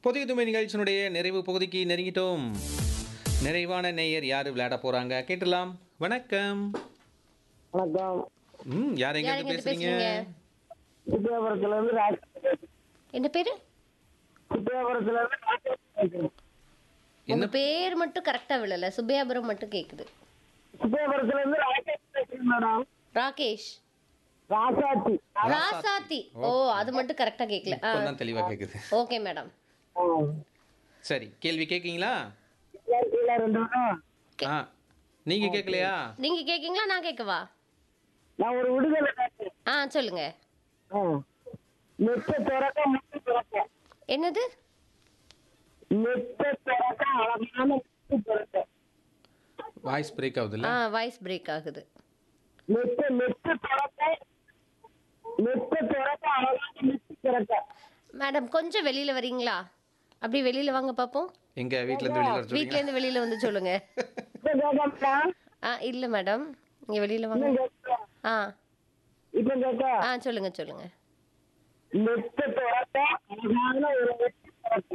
புதிய துமை நிகழ்ச்சியினுடைய நிறைவு பகுதிக்கு நெருங்கிட்டோம் நிறைவான நேயர் யார் விளையாட போறாங்க கேட்டலாம் வணக்கம் வணக்கம் ம் யார் எங்க யாருங்க இருந்து இது பேசுறீங்க பேசுறீங்க சுப்பியாபுரத்துல இருந்து ராஜ் என்ன பேரு சுப்பியாபுரத்துல இருந்து ராஜேஷ் பேசுறேன். உங்க பேர் மட்டும் கரெக்டா விழல சுப்பையாபுரம் மட்டும் கேக்குது சுப்பியாபுரத்துல இருந்து ராஜேஷ் பேசுறேன் மேடம் ராகேஷ் ராசாத்தி ராசாத்தி ஓ அது மட்டும் கரெக்டா கேக்கல இப்போதான் தெளிவா கேக்குது ஓகே மேடம் ஆ. சரி கேள்வி கேட்கீங்களா கீழே ரெண்டு பேரும் ஆ நீங்க கேட்கலையா நீங்க கேக்கீங்களா நான் கேக்கவா நான் ஒரு விடுதலை கேட்டேன் ஆ சொல்லுங்க நெத்த திறக்க முட்டு திறக்க என்னது நெத்த திறக்க அழகான முட்டு திறக்க வாய்ஸ் பிரேக் ஆகுதுல்ல ஆ வாய்ஸ் பிரேக் ஆகுது நெத்த நெத்த திறக்க நெத்த திறக்க அழகான முட்டு திறக்க மேடம் கொஞ்சம் வெளியில வரீங்களா அப்படி வெளியில வாங்க பாப்போம் எங்க வீட்ல இருந்து வெளியில வர வீட்ல சொல்றீங்க இருந்து வெளியில வந்து சொல்லுங்க இப்ப கேட்கா ஆ இல்ல மேடம் நீங்க வெளியில வாங்க கேட்க ஆ இப்ப கேட்க ஆ சொல்லுங்க சொல்லுங்க நெத்த திறக்க அழகான ஒரு முட்டு திறக்க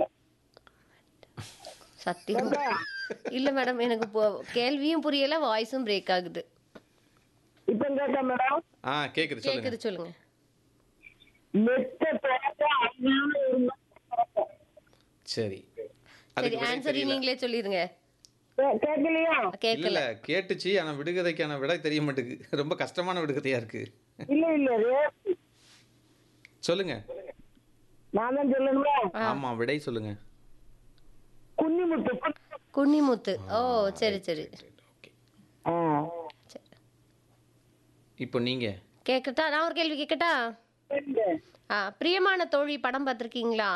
சத்தியம் இல்ல மேடம் எனக்கு போ- கேள்வியும் புரியல வாய்ஸும் பிரேக் ஆகுது இப்ப கேட்க மேடம் ஆ கேக்குது சொல்லுங்க கேக்குது சொல்லுங்க நெத்த திறக்க அழகான ஒரு முட்டு திறக்க சரி சரி அதுக்கு விடை ஆன்சர் தெரியல. நீங்களே சொல்லிருங்க கே- கேட்கலையா இல்ல கேக்கல இல்ல கேட்டுச்சு ஆனா விடுகதைக்கான விடை தெரிய மாட்டேங்குது ரொம்ப கஷ்டமான விடுகதையா இருக்கு இல்ல இல்ல ரே- சொல்லுங்க நான் தான் சொல்லணுமா ஆமா விடை சொல்லுங்க குன்னிமுத்து குன்னிமுத்து ஓ சரி சரி ஓகே ஆ. இப்போ நீங்க கேக்கட்டா நான் ஒரு கேள்வி கேக்கட்டா ஆ பிரியமான தோழி படம் பார்த்திருக்கீங்களா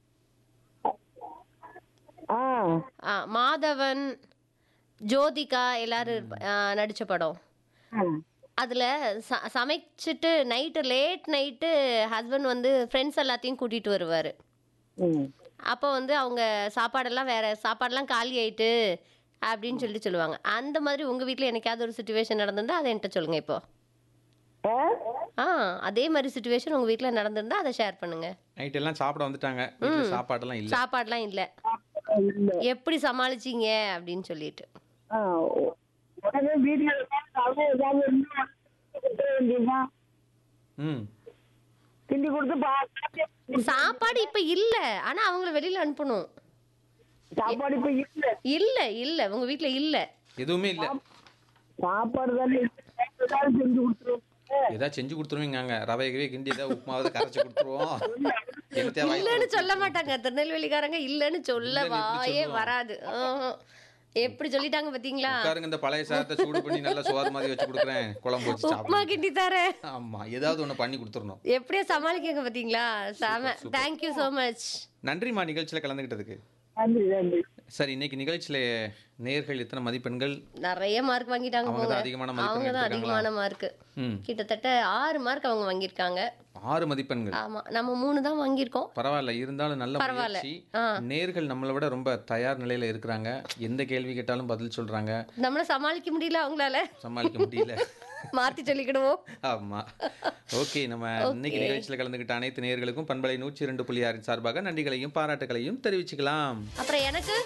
ஆ ஆ மாதவன் ஜோதிகா எல்லாரும் இருப்ப- ஆ, நடிச்ச படம் ஆ. அதுல ச சமைச்சிட்டு நைட்டு லேட் நைட்டு ஹஸ்பண்ட் வந்து ஃப்ரெண்ட்ஸ் எல்லாத்தையும் கூட்டிட்டு வருவாரு ம். அப்போ வந்து அவங்க சாப்பாடெல்லாம் வேற சாப்பாடெல்லாம் காலி ஆயிட்டு அப்படின்னு சொல்லிட்டு சொல்லுவாங்க அந்த மாதிரி உங்க வீட்ல என்னைக்காவது ஒரு சுச்சுவேஷன் நடந்திருந்தா அதை என்கிட்ட சொல்லுங்க இப்போ ஆ? ஆ அதே மாதிரி சுச்சுவேஷன் உங்க வீட்ல நடந்திருந்தா அதை ஷேர் பண்ணுங்க நைட் எல்லாம் சாப்பிட வந்துட்டாங்க வீட்டுல சாப்பாடெல்லாம் இல்ல சாப்பாடுலாம் இல்ல இல்ல எப்படி சமாளிச்சீங்க அப்படின்னு சொல்லிட்டு ஆ. உடனே வீட்டுல உட்கார்ந்து அவன் ஏதாவது இருந்தா கொடுக்க வேண்டியதுதான். ம் கிண்டி கொடுத்து பா- சாப்பாடு இப்ப இல்ல ஆனா அவங்கள வெளியில அனுப்பணும் சாப்பாடு இப்ப இல்ல இல்ல இல்ல உங்க வீட்ல இல்ல எதுவுமே இல்ல சாப்பாடு தானே இல்ல. ஏதாவது செஞ்சு கொடுத்துருவோம் ஏதாவது செஞ்சு கொடுத்துருவீங்க ரவை கவே கிண்டி ஏதாவது உப்புமாவது கரைச்சு கொடுத்துருவோம் என்ன தேவை இல்லன்னு சொல்ல மாட்டாங்க திருநெல்வேலிக்காரங்க இல்லன்னு சொல்ல இல்லன்னு எப்படி வாயே சொல்லுவோம்? வராது ஆஹா. எப்படி சொல்லிட்டாங்க பாத்தீங்களா உட்காருங்க இந்த பழைய சாதத்தை சூடு பண்ணி நல்லா சோறு மாதிரி வச்சு கொடுக்குறேன் குழம்பு வச்சு உப்புமா சாப்பிடுங்க கிண்டி தரேன் ஆமா ஏதாவது ஒண்ணு பண்ணி கொடுத்துடணும் எப்படியோ சமாளிக்கங்க பாத்தீங்களா செம தேங்க்யூ so மச் நன்றிம்மா நிகழ்ச்சியில கலந்துக்கிட்டதுக்கு நன்றி நன்றி சரி இன்னைக்கு நிகழ்ச்சியில நேர்கள் எத்தனை மதிப்பெண்கள் நிறைய மார்க் வாங்கிட்டாங்க அவங்க போங்க தான் அதிகமான மதிப்பெண் அவங்க தான் எடுத்திருக்காங்களா? அதிகமான மார்க் ம் கிட்டத்தட்ட ஆறு மார்க் அவங்க வாங்கியிருக்காங்க ஆறு மதிப்பெண்கள் ஆமா நம்ம மூணு தான் வாங்கியிருக்கோம் பரவாயில்ல இருந்தாலும் நல்ல பரவாயில்ல. முயற்சி ஆ. நேர்கள் நம்மளை விட ரொம்ப தயார் நிலையில இருக்கிறாங்க எந்த கேள்வி கேட்டாலும் பதில் சொல்றாங்க நம்மள சமாளிக்க முடியல அவங்களால சமாளிக்க முடியல மாத்தி சொல்லிக்கிடுவோம் ஆமா ஓகே நம்ம இன்னைக்கு நிகழ்ச்சியில் கலந்துக்கிட்ட அனைத்து நேயர்களுக்கும் பண்பலை நூற்றி இரண்டு புள்ளி ஆறின் சார்பாக நன்றிகளையும் பாராட்டுகளையும் தெரிவிச்சுக்கலாம் அப்புறம் எனக்கு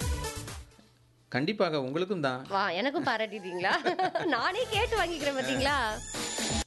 கண்டிப்பாக உங்களுக்கும் தான் வா எனக்கும் பாராட்டிட்டீங்களா நானே கேட்டு வாங்கிக்கிறேன் பாத்தீங்களா